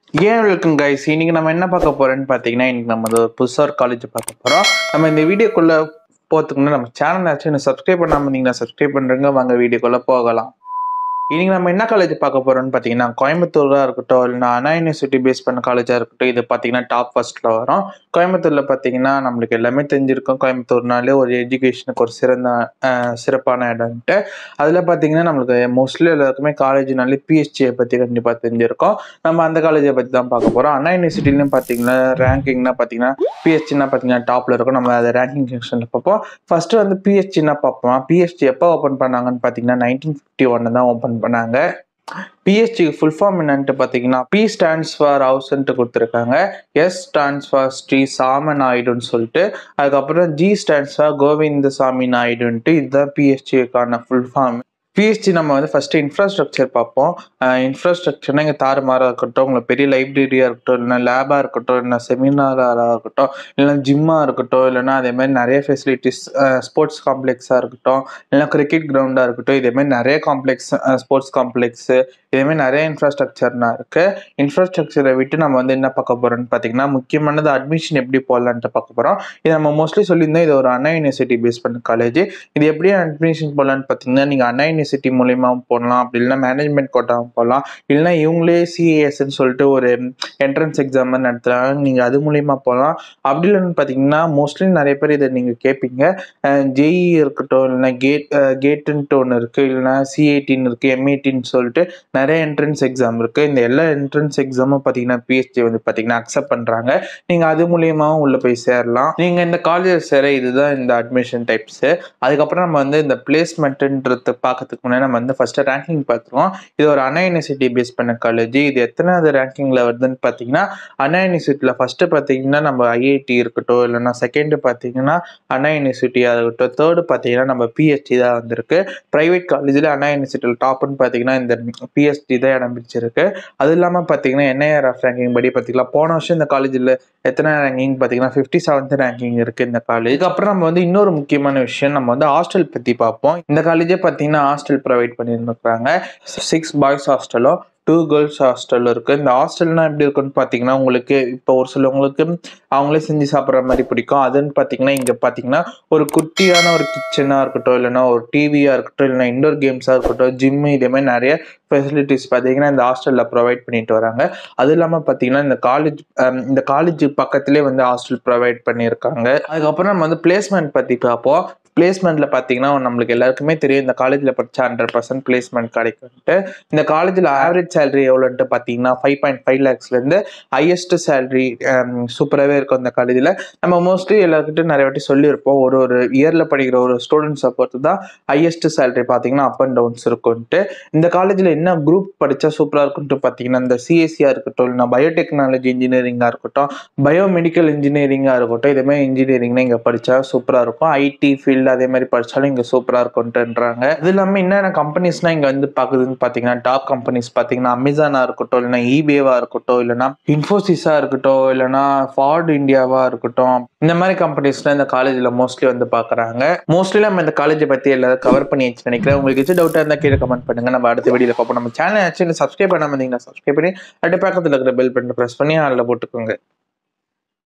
ஏன் welcome guys இன்னைக்கு நம்ம என்ன பார்க்க போறோம்னு பார்த்தீங்கன்னா இன்னைக்கு நம்ம ஒரு புதுசாக ஒரு காலேஜ் பார்க்க போறோம் நம்ம இந்த வீடியோக்குள்ள போகிறதுக்கு முன்னாடி நம்ம சேனல் ஆச்சு சப்ஸ்கிரைப் பண்ணாம இருந்தீங்கன்னா சப்ஸ்கிரைப் பண்ணுறங்க வாங்க வீடியோக்குள்ள போகலாம் இன்னைக்கு நம்ம என்ன காலேஜ் பார்க்க போறோம்னு பார்த்தீங்கன்னா கோயம்புத்தூரா இருக்கட்டும் இல்லைன்னா அண்ணா யூனிவர்சிட்டி பேஸ் பண்ண காலேஜா இருக்கட்டும் இது பார்த்தீங்கன்னா டாப் ஃபர்ஸ்ட்ல வரும் கோயம்புத்தூர்ல பார்த்தீங்கன்னா நம்மளுக்கு எல்லாமே தெரிஞ்சிருக்கும் கோயம்புத்தூர்னாலே ஒரு எஜுகேஷனுக்கு ஒரு சிறந்த அஹ், சிறப்பான இடம்ட்டு அதில் பார்த்தீங்கன்னா நம்மளுக்கு மோஸ்ட்லி எல்லாருக்குமே காலேஜ்னாலே பிஹெச்டியை பற்றி கண்டிப்பாக தெரிஞ்சிருக்கும் நம்ம அந்த காலேஜை பற்றி தான் பார்க்க போகிறோம் அண்ணா யூனிவர்சிட்டிலையும் பார்த்தீங்கன்னா ரேங்கிங்னா பார்த்தீங்கன்னா பிஹெச்டினா பார்த்தீங்கன்னா டாப்பில் இருக்கும் நம்ம அதை ரேங்கிங் செக்ஷனில் பார்ப்போம் ஃபர்ஸ்ட் வந்து பிஹெச்டினா பார்ப்போம் பிஹெச்டி எப்போ ஓப்பன் பண்ணாங்கன்னு பார்த்தீங்கன்னா நைன்டீன் ஃபிஃப்டி ஒன்று தான் ஓப்பன் பண்ணாங்க பிஹெச்டிக்கு ஃபுல் ஃபார்ம் என்னன்ட்டு பார்த்தீங்கன்னா பி ஸ்டாண்ட்ஸ் ஃபார் ஹவுஸ்ன்ட்டு கொடுத்துருக்காங்க S stands for Sri Sama நாயுடுன்னு சொல்லிட்டு அதுக்கப்புறம் ஜி ஸ்டாண்ட்ஸ் ஃபார் கோவிந்தசாமி நாயுடுன்ட்டு இதுதான் பிஹெச்டிக்கான ஃபுல் ஃபார்ம் பிஹெச்டி நம்ம வந்து ஃபர்ஸ்ட் இன்ஃப்ராஸ்ட்ரக்சர் பார்ப்போம் இன்ஃப்ராஸ்ட்ரக்சர்னா இங்கே தாறுமாறாக இருக்கட்டும் உங்களுக்கு பெரிய லைப்ரரியாக இருக்கட்டும் இல்லைன்னா லேபாக இருக்கட்டும் இல்லைன்னா செமினாராக இருக்கட்டும் இல்லைன்னா ஜிம்மாக இருக்கட்டும் இல்லைன்னா அதே மாதிரி நிறைய ஃபெசிலிட்டிஸ் ஸ்போர்ட்ஸ் காம்ப்ளெக்ஸாக இருக்கட்டும் இல்லைன்னா கிரிக்கெட் கிரவுண்டாக இருக்கட்டும் இதே மாதிரி நிறைய காம்ப்ளெக்ஸ் ஸ்போர்ட்ஸ் காம்ப்ளெக்ஸு இதே மாதிரி நிறைய இன்ஃப்ராஸ்ட்ரக்சர்னா இருக்கு இன்ஃப்ராஸ்ட்ரக்சரை விட்டு நம்ம வந்து என்ன பார்க்க போறோம்னு பார்த்தீங்கன்னா முக்கியமானது அட்மிஷன் எப்படி போடலான்ட்டு பார்க்க போறோம் இது நம்ம மோஸ்ட்லி சொல்லியிருந்தோம் இது ஒரு அண்ணா யூனிவர்சிட்டி பேஸ் பண்ண காலேஜ் இது எப்படி அட்மிஷன் போடலான்னு பார்த்தீங்கன்னா நீங்கள் அண்ணா யூனிவர்சிட்டி மூலியமாகவும் போடலாம் அப்படி இல்லைன்னா மேனேஜ்மெண்ட் கோட்டாவும் போடலாம் இல்லைன்னா இவங்களே சிஏஎஸ்ன்னு சொல்லிட்டு ஒரு என்ட்ரன்ஸ் எக்ஸாம் நடத்துறாங்க நீங்கள் அது மூலியமா போகலாம் அப்படி இல்லைன்னு பார்த்தீங்கன்னா மோஸ்ட்லி நிறைய பேர் இதை நீங்கள் கேட்பீங்க ஜேஇ இருக்கட்டும் இல்லைன்னா கேட் கேட்டுன்ட்டு ஒன்று இருக்குது இல்லைன்னா சிஐடின்னு இருக்குது எம்ஐடின்னு சொல்லிட்டு நிறைய என்ட்ரன்ஸ் எக்ஸாம் இருக்குது இந்த எல்லா என்ட்ரன்ஸ் எக்ஸாமும் பார்த்தீங்கன்னா பிஹெச்டி வந்து பார்த்தீங்கன்னா அக்செப்ட் பண்ணுறாங்க நீங்கள் அது மூலியமாகவும் உள்ளே போய் சேரலாம் நீங்கள் இந்த காலேஜில் சேர இதுதான் இந்த அட்மிஷன் டைப்ஸு அதுக்கப்புறம் நம்ம வந்து இந்த பிளேஸ்மெண்ட்டுன்றது பார்க்கறதுக்கு முன்னாடி நம்ம வந்து ஃபஸ்ட்டு ரேங்கிங் பார்த்துருவோம் இது ஒரு அண்ணா யூனிவர்சிட்டி பேஸ் பண்ண காலேஜ் இது எத்தனாவது ரேங்கிங்கில் வருதுன்னு பார்த்தீங்கன்னா அண்ணா யூனிவர்சிட்டியில் ஃபஸ்ட்டு பார்த்தீங்கன்னா நம்ம ஐஐடி இருக்கட்டும் இல்லைன்னா செகண்டு பார்த்தீங்கன்னா அண்ணா யூனிவர்சிட்டியாக இருக்கட்டும் தேர்டு பார்த்தீங்கன்னா நம்ம பிஹெச்டி தான் வந்திருக்கு ப்ரைவேட் காலேஜில் அண்ணா யூனிவர்சிட்டியில் டாப்னு பார்த்தீங்கன்னா இந்த பிஹெச்டி தான் இடம் பிடிச்சிருக்கு அது இல்லாமல் பார்த்தீங்கன்னா என்ஐஆர்எஃப் ரேங்கிங் படி பார்த்தீங்கன்னா போன வருஷம் இந்த காலேஜில் எத்தனை ரேங்கிங் பார்த்தீங்கன்னா ஃபிஃப்டி செவன்த் ரேங்கிங் இருக்குது இந்த காலேஜ் இதுக்கப்புறம் நம்ம வந்து இன்னொரு முக்கியமான விஷயம் நம்ம வந்து ஹாஸ்டல் பற்றி பார்ப்போம் இந்த காலேஜே பார்த்தீங்கன்னா ஹாஸ்டல் ப்ரொவைட் பண்ணியிருந்துருக்காங்க சிக்ஸ் பாய்ஸ் ஹாஸ்டலும் டூ கேர்ள்ஸ் ஹாஸ்டல் இருக்கு இந்த ஹாஸ்டல்னா எப்படி இருக்குன்னு பார்த்தீங்கன்னா உங்களுக்கு இப்போ ஒரு சிலவங்களுக்கு அவங்களே செஞ்சு சாப்பிட்ற மாதிரி பிடிக்கும் அதுன்னு பார்த்தீங்கன்னா இங்கே பார்த்தீங்கன்னா ஒரு குட்டியான ஒரு கிச்சனாக இருக்கட்டும் இல்லைன்னா ஒரு டிவியாக இருக்கட்டும் இல்லைன்னா இண்டோர் கேம்ஸாக இருக்கட்டும் ஜிம்மு இதே மாதிரி நிறைய ஃபெசிலிட்டிஸ் பார்த்தீங்கன்னா இந்த ஹாஸ்டலில் ப்ரொவைட் பண்ணிட்டு வராங்க அது இல்லாமல் பார்த்தீங்கன்னா இந்த காலேஜ் இந்த காலேஜ் பக்கத்துலேயே வந்து ஹாஸ்டல் ப்ரொவைட் பண்ணியிருக்காங்க அதுக்கப்புறம் நம்ம வந்து பிளேஸ்மெண்ட் பற்றி பார்ப்போம் பிளேஸ்மெண்ட்ல பார்த்தீங்கன்னா நம்மளுக்கு எல்லாருக்குமே தெரியும் இந்த காலேஜில் படிச்சா ஹண்ட்ரட் பர்சன்ட் பிளேஸ்மெண்ட் கிடைக்கும்ட்டு இந்த காலேஜில் ஆவரேஜ் சேலரி எவ்வளோன்ட்டு பார்த்தீங்கன்னா ஃபைவ் பாயிண்ட் ஃபைவ் லேக்ஸ்லேருந்து ஹையஸ்ட் சேலரி சூப்பராகவே இருக்கும் இந்த காலேஜில் நம்ம மோஸ்ட்லி எல்லாருக்கிட்டும் நிறைய வாட்டி சொல்லியிருப்போம் ஒரு ஒரு இயரில் படிக்கிற ஒரு ஸ்டூடெண்ட்ஸை பொறுத்து தான் ஹையஸ்ட் சேலரி பார்த்தீங்கன்னா அப் அண்ட் டவுன்ஸ் இருக்கும்ட்டு இந்த காலேஜில் என்ன குரூப் படித்தா சூப்பராக இருக்கும்ட்டு பார்த்தீங்கன்னா இந்த சிஎஸ்சியாக இருக்கட்டும் இல்லைனா பயோடெக்னாலஜி இன்ஜினியரிங்காக இருக்கட்டும் பயோமெடிக்கல் இன்ஜினியரிங்காக இருக்கட்டும் இதே இன்ஜினியரிங்னா இங்கே படித்தா சூப்பராக இருக்கும் ஐடி ஃபீல்டு அதே மாதிரி படித்தாலும் இங்கே சூப்பராக இருக்கும்ட்டுன்றாங்க அது இல்லாமல் என்னென்ன கம்பெனிஸ்லாம் இங்கே வந்து பார்க்குதுன்னு பார்த்தீங்கன்னா டாப் கம்பெனிஸ் பார்த்தீங்கன்னா அமேசானாக இருக்கட்டும் இல்லைனா ஈபேவாக இருக்கட்டும் இல்லைனா இன்ஃபோசிஸாக இருக்கட்டும் இல்லைனா ஃபார்ட் இந்தியாவாக இருக்கட்டும் இந்த மாதிரி கம்பெனிஸ்லாம் இந்த காலேஜில் மோஸ்ட்லி வந்து பார்க்குறாங்க மோஸ்ட்லி நம்ம இந்த காலேஜை பற்றி எல்லாரும் கவர் பண்ணி வச்சு நினைக்கிறேன் உங்களுக்கு எச்சு டவுட்டாக இருந்தால் கீழே கமெண்ட் பண்ணுங்க நம்ம அடுத்த வீடியோவில் பார்ப்போம் நம்ம சேனல் ஆக்சுவலி சப்ஸ்கிரைப் பண்ணாமல் இருந்தீங்கன்னா சப்ஸ்கிரைப் பண்ணி அடுத்த பக்கத்தில் இருக்கிற பெல் பட்டன் ப்ரெஸ் பண்ணி அதில் போட்டுக்கோங்க